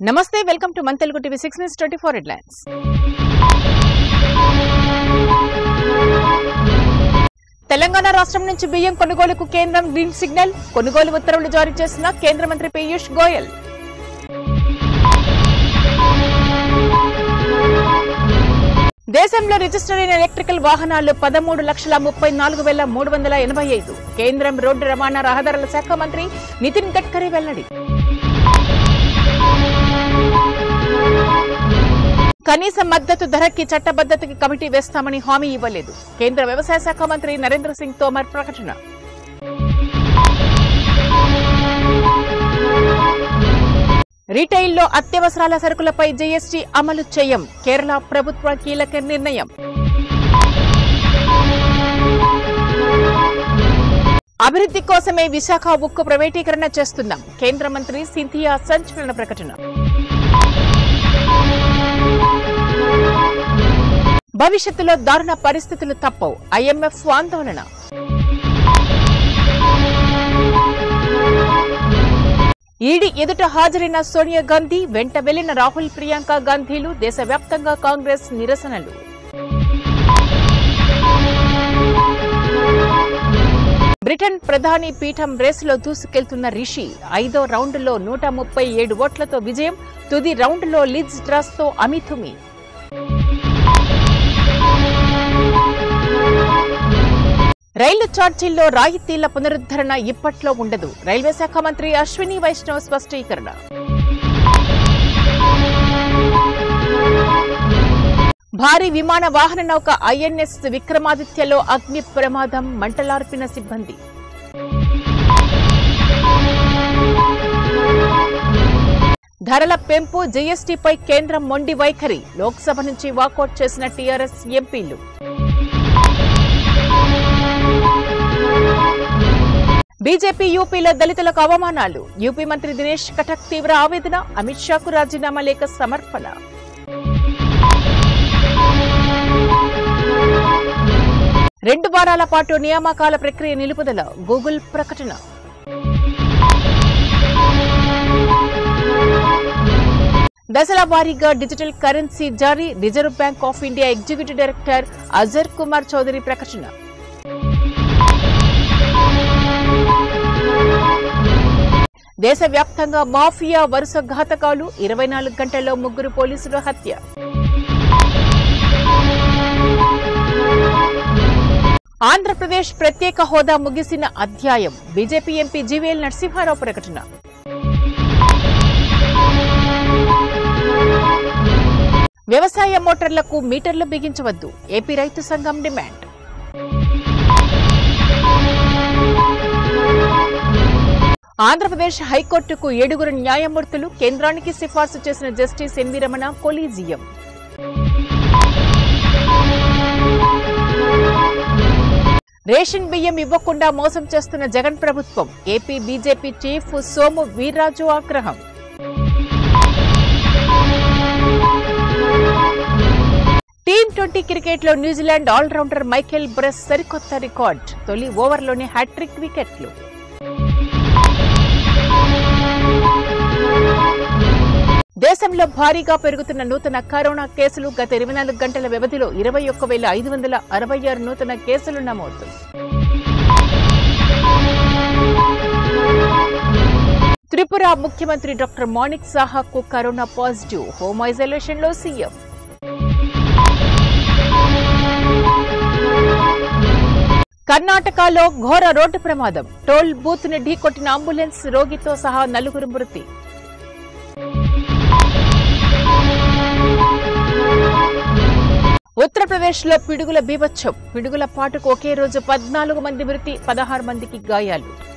నమస్తే welcome to మన Telugu TV six news twenty four headlines Telangana రాష్ట్రం నుంచి బియ్యం కొనుగోలుకు కేంద్రం గ్రీన్ సిగ్నల్ కొనుగోలు ఉత్తర్వులు జారీ చేసిన కేంద్ర మంత్రి పీయూష్ గోయల్ దేశంలో రిజిస్టర్ అయిన ఎలక్ట్రికల్ వాహనాలు పదమూడు లక్షల ముప్పై నాలుగు వేల మూడు వందల ఎనభై ఐదు కేంద్రం రోడ్డు రవాణా రహదారుల శాఖ మంత్రి నితిన్ గడ్కరీ వెల్లడి కనీస మద్దతు ధరకి చట్టబద్దతకి కమిటీ వేస్తామని హామీ ఇవ్వలేదు కేంద్ర వ్యవసాయ శాఖ మంత్రి నరేంద్ర సింగ్ తోమర్ ప్రకటన రీటైల్లో అత్యవసరాల సరుకులపై జీఎస్టీ అమలు చేయం కేరళ ప్రభుత్వ కీలక నిర్ణయం అభివృద్ధి కోసమే విశాఖ ఉక్కు ప్రైవేటీకరణ చేస్తున్నాం కేంద్ర మంత్రి సింథియా సంచలన ప్రకటన భవిష్యత్తులో దారుణ పరిస్థితులు తప్పవు ఐఎంఎఫ్ ఆందోళన ఈడీ ఎదుట హాజరైన సోనియా గాంధీ వెంట వెళ్లిన రాహుల్ ప్రియాంక గాంధీలు దేశవ్యాప్తంగా కాంగ్రెస్ నిరసనలు బ్రిటన్ ప్రధాని పీఠం రేసులో దూసుకెళ్తున్న రిషి ఐదో రౌండ్లో నూట ముప్పై ఏడు ఓట్లతో విజయం తుది రౌండ్లో లిజ్ డ్రాస్తో అమితుమి రైలు ఛార్జీల్లో రాయితీల పునరుద్ధరణ ఇప్పట్లో ఉండదు రైల్వే శాఖ మంత్రి అశ్విని వైష్ణవ్ స్పష్టీకరణ భారీ విమాన వాహన నౌక ఐఎన్ఎస్ విక్రమాదిత్యలో అగ్ని ప్రమాదం మంటలార్పిన సిబ్బంది ధరల పెంపు జీఎస్టీపై కేంద్రం మొండి వైఖరి లోక్సభ నుంచి వాకౌట్ చేసిన టీఆర్ఎస్ ఎంపీలు బీజేపీ యూపీలో దళితులకు అవమానాలు యూపీ మంత్రి దినేష్ కటక్ తీవ్ర ఆవేదన అమిత్ షాకు రాజీనామా లేఖ సమర్పణ రెండు వారాల పాటు నియామకాల ప్రక్రియ నిలుపుదల గూగుల్ ప్రకటన దశల వారీగా డిజిటల్ కరెన్సీ జారీ reserve bank of India executive director Ajar Kumar Chaudhary ప్రకటన దేశవ్యాప్తంగా మాఫియా వరుస ఘాతకాలు ఇరవై నాలుగు గంటల్లో ముగ్గురు పోలీసుల హత్య ఆంధ్రప్రదేశ్ ప్రత్యేక హోదా ముగిసిన అధ్యాయం బీజేపీ ఎంపీ జీవీఎల్ నరసింహారావు ప్రకటన వ్యవసాయ మోటార్లకు మీటర్లు బిగించవద్దు ఏపీ రైతు సంఘం డిమాండ్ ఆంధ్రప్రదేశ్ హైకోర్టుకు ఏడుగురు న్యాయమూర్తులు కేంద్రానికి సిఫార్సు చేసిన justice N V Ramana collegium ration బియ్యం ఇవ్వకుండా మోసం చేస్తున్న జగన్ ప్రభుత్వం AP BJP chief Somu Veerraju ఆగ్రహం టీమ్ ట్వంటీ క్రికెట్లో న్యూజిలాండ్ ఆల్రౌండర్ మైకేల్ బ్రెస్ సరికొత్త రికార్డ్ తొలి ఓవర్లోనే హ్యాట్రిక్ వికెట్లు దేశంలో భారీగా పెరుగుతున్న నూతన కరోనా కేసులు గత ఇరవై నాలుగు గంటల వ్యవధిలో ఇరవై ఒక్క వేల ఐదు వందల అరవై ఆరు నూతన కేసులు నమోదు త్రిపుర ముఖ్యమంత్రి డాక్టర్ మాణిక్ సాహాకు కరోనా పాజిటివ్ హోమ్ ఐసోలేషన్ లో సీఎం కర్ణాటకలో ఘోర రోడ్డు ప్రమాదం టోల్ బూత్ ని ఢీకొట్టిన అంబులెన్స్ రోగితో సహా నలుగురు మృతి ఉత్తరప్రదేశ్ లో పిడుగుల బీభత్సం పిడుగుల పాటుకు ఒకే రోజు పద్నాలుగు మంది మృతి పదహారు మందికి గాయాలు